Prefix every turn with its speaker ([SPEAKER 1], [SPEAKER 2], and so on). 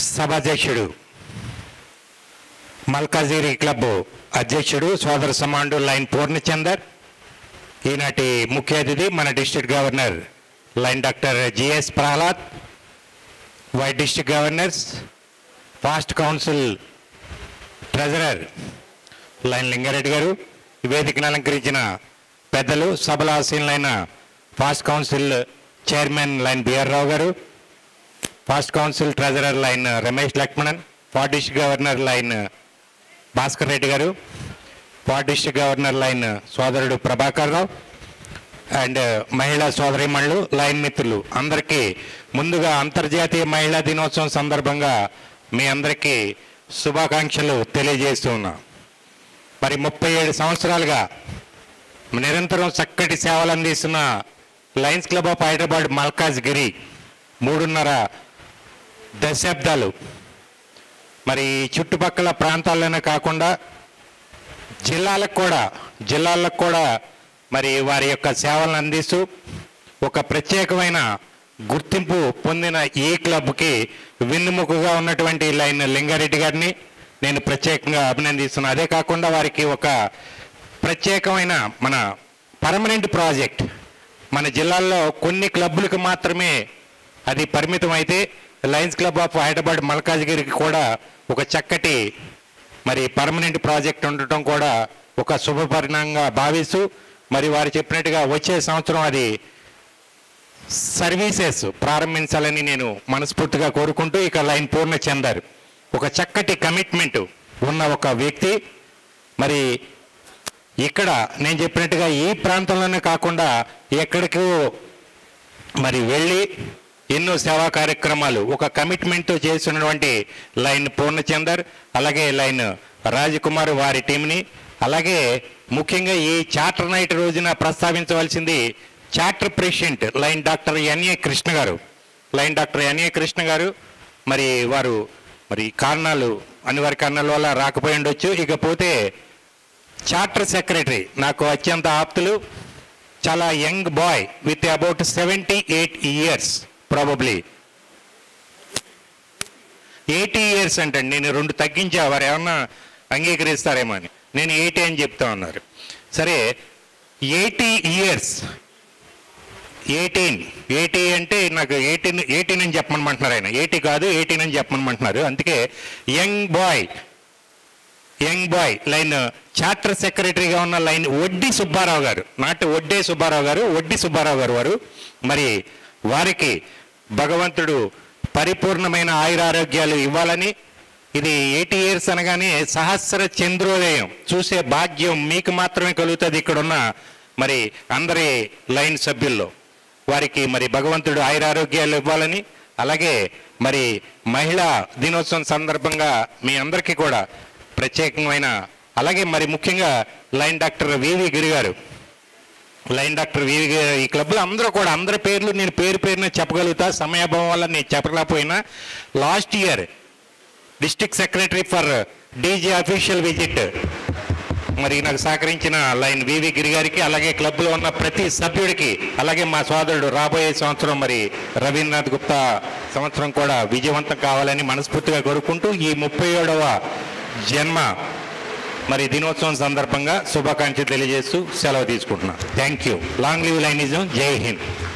[SPEAKER 1] సభాధ్యక్షుడు Malkajgiri club అధ్యక్షుడు సోదర సమాండు line Purnachander ఈనాటి ముఖ్య అతిథి మన district governor lion doctor G S Prahlad vice district governors past council treasurer lion Lingareddy గారు ఈ వేదికను అలంకరించిన పెద్దలు సభలో ఆసీనులైన past council chairman lion B R Rao గారు past council treasurer lion Ramesh Lakshmanan ఫార్ district governor lion Bhaskar Reddy గారు ఫార్ డిస్ట్రిక్ట్ గవర్నర్ లైన్ సోదరుడు ప్రభాకర్ రావు అండ్ మహిళా సోదరిమణులు లైన్ మిత్రులు అందరికీ ముందుగా అంతర్జాతీయ మహిళా దినోత్సవం సందర్భంగా మీ అందరికీ శుభాకాంక్షలు తెలియజేస్తూ ఉన్నా మరి ముప్పై ఏడు సంవత్సరాలుగా నిరంతరం చక్కటి సేవలు అందిస్తున్న Lions Club of Hyderabad Malkajgiri మూడున్నర దశాబ్దాలు మరి చుట్టుపక్కల ప్రాంతాల్లోనే కాకుండా జిల్లాలకు కూడా జిల్లాలకు కూడా మరి వారి యొక్క సేవలను అందిస్తూ ఒక ప్రత్యేకమైన గుర్తింపు పొందిన ఈ క్లబ్కి వెన్నుముకగా ఉన్నటువంటి లైన్ లింగారెడ్డి గారిని నేను ప్రత్యేకంగా అభినందిస్తున్నాను అదే కాకుండా వారికి ఒక ప్రత్యేకమైన మన పర్మనెంట్ ప్రాజెక్ట్ మన జిల్లాల్లో కొన్ని క్లబ్బులకు మాత్రమే అది పరిమితం అయితే లయన్స్ క్లబ్ ఆఫ్ హైదరాబాద్ మల్కాజ్గిరికి కూడా ఒక చక్కటి మరి పర్మనెంట్ ప్రాజెక్ట్ ఉండటం కూడా ఒక శుభ పరిణామంగా భావిస్తూ మరి వారు చెప్పినట్టుగా వచ్చే సంవత్సరం అది సర్వీసెస్ ప్రారంభించాలని నేను మనస్ఫూర్తిగా కోరుకుంటూ ఇక లైన్ పూర్ణ చెందారు ఒక చక్కటి కమిట్మెంట్ ఉన్న ఒక వ్యక్తి మరి ఇక్కడ నేను చెప్పినట్టుగా ఈ ప్రాంతంలోనే కాకుండా ఎక్కడికో మరి వెళ్ళి ఎన్నో సేవా కార్యక్రమాలు ఒక కమిట్మెంట్తో చేస్తున్నటువంటి లైన్ పూర్ణచందర్ అలాగే లైన్ రాజకుమార్ వారి టీంని అలాగే ముఖ్యంగా ఈ చార్టర్ నైట్ రోజున ప్రస్తావించవలసింది charter president Lion doctor N A Krishna garu Lion doctor N A Krishna గారు మరి వారు మరి కారణాలు అనివార్య కారణాల వల్ల రాకపోయి ఉండొచ్చు ఇకపోతే చార్టర్ సెక్రటరీ నాకు అత్యంత ఆప్తులు చాలా young boy with about seventy eight years probably eighty years అంటండి నేను రెండు తగ్గించా వారు ఏమన్నా అంగీకరిస్తారేమో అని నేను ఎయిటీ అని చెప్తా ఉన్నారు సరే ఎయిటీ ఇయర్స్ ఎయిటీన్ ఎయిటీ అంటే నాకు ఎయిటీన్ ఎయిటీన్ అని చెప్పమనమంటున్నారు ఆయన ఎయిటీ కాదు ఎయిటీన్ అని చెప్పమనమంటున్నారు అందుకే young boy young boy Lion charter సెక్రటరీగా ఉన్న లైన్ వడ్డీ సుబ్బారావు గారు నాటి వడ్డే సుబ్బారావు గారు వడ్డీ సుబ్బారావు గారు వారు మరి వారికి భగవంతుడు పరిపూర్ణమైన ఆయురారోగ్యాలు ఇవ్వాలని ఇది ఎయిటీ ఇయర్స్ అనగానే సహస్ర చంద్రోదయం చూసే భాగ్యం మీకు మాత్రమే కలుగుతుంది ఇక్కడున్న మరి అందరి లైన్ సభ్యుల్లో వారికి మరి భగవంతుడు ఆయురారోగ్యాలు ఇవ్వాలని అలాగే మరి మహిళా దినోత్సవం సందర్భంగా మీ అందరికీ కూడా ప్రత్యేకమైన అలాగే మరి ముఖ్యంగా లైన్ డాక్టర్ వివి గిరి గారు లైన్ డాక్టర్ వివి గారు ఈ క్లబ్లో అందరూ కూడా అందరి పేర్లు నేను పేరు పేరున చెప్పగలుగుతా సమయాభావం వల్ల నేను చెప్పలేకపోయినా last year district secretary for DG official visit మరి నాకు సహకరించిన లైన్ వివి గిరి గారికి అలాగే క్లబ్లో ఉన్న ప్రతి సభ్యుడికి అలాగే మా సోదరుడు రాబోయే సంవత్సరం మరి రవీంద్రనాథ్ గుప్తా సంవత్సరం కూడా విజయవంతం కావాలని మనస్ఫూర్తిగా కోరుకుంటూ ఈ ముప్పై ఏడవ జన్మ మరి దినోత్సవం సందర్భంగా శుభాకాంక్షలు తెలియజేస్తూ సెలవు తీసుకుంటున్నాను thank you long live lionism Jai Hind